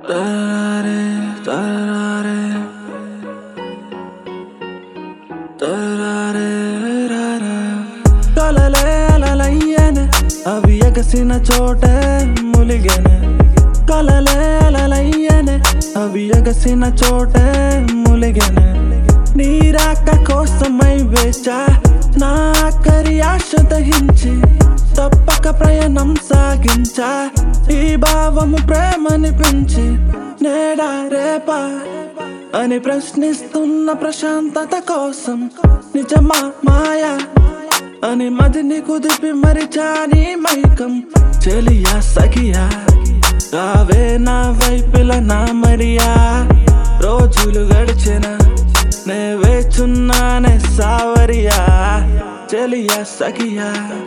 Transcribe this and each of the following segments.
తరారే తరారే తరారే రారా. కలలే అలలయ్యనే అవి ఎగసిన చోటే ములిగెనే కలలే అలలయ్యనే అవి ఎగసిన చోటే ములిగెనే నీరాక కోసమై వేచా నా ఆఖరి ఆశ దహించి తప్పక ప్రయాణం సాగించా ఈ భావము ప్రేమని పెంచి నేడా రేపా అని ప్రశ్నిస్తున్న ప్రశాంతత కోసం నిజమా మాయా అని మదిని కుదిపి మరిచాని మైకం చెలియా సఖియా రావే నా వైపుల నా మరియా రోజులు గడిచిన నే వేచున్నానే సావరియా చెలియా సఖియా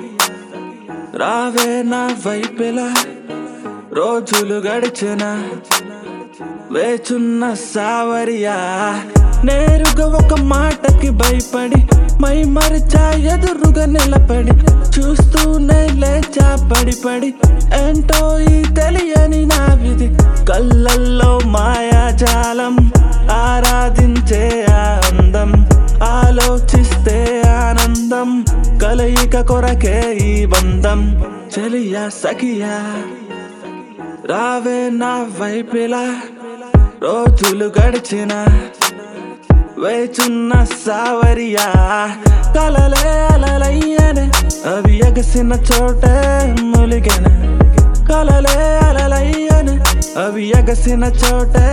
రావే నా వైపుల రోజులు గడిచిన వేచున్న సావరియా నేరుగా ఒక మాటకి భయపడి మై మరిచా ఎదురుగా నిలబడి చూస్తూనే లేచా పడి పడి ఏంటో ఈ తెలియని నా విధి కళ్ళల్లో మాయాజాలం ఆరాధించే ఆ అందం ఆలోచిస్తే ఆనందం కలయిక కొరకే ఈ బంధం చెలియా సఖియా రావే నా వైపిలా రోజులు గడిచిన వేచున్న సావరియా కలలే అలలయ్యనే అవి ఎగసిన చోటే ములిగెన కలలే అలలయ్యనే అవి ఎగసిన చోటే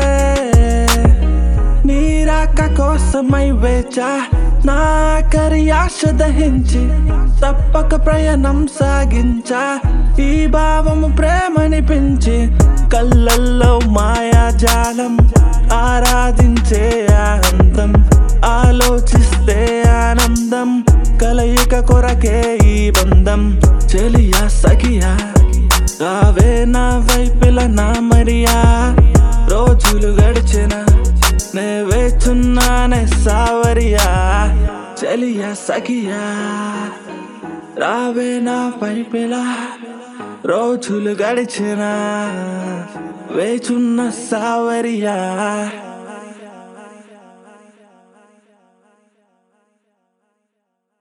నీరాక కోసమై వేచా నా ఆఖరి ఆశ దహించి తప్పక ప్రయాణం సాగించా ఈ భావము ప్రేమని పెంచి కళ్ళల్లో మాయాజాలం ఆరాధించే ఆనందం ఆలోచిస్తే ఆనందం కలయిక కొరకే ఈ బంధం చెలియా సఖియా రావే నా వైపుల నా మరియా రోజులు గడిచిన నే వేచున్నానే సావరియా చెలియా సఖియా రావే నా పైపిలా రోజులు గడిచిన వేచున్న సావరియా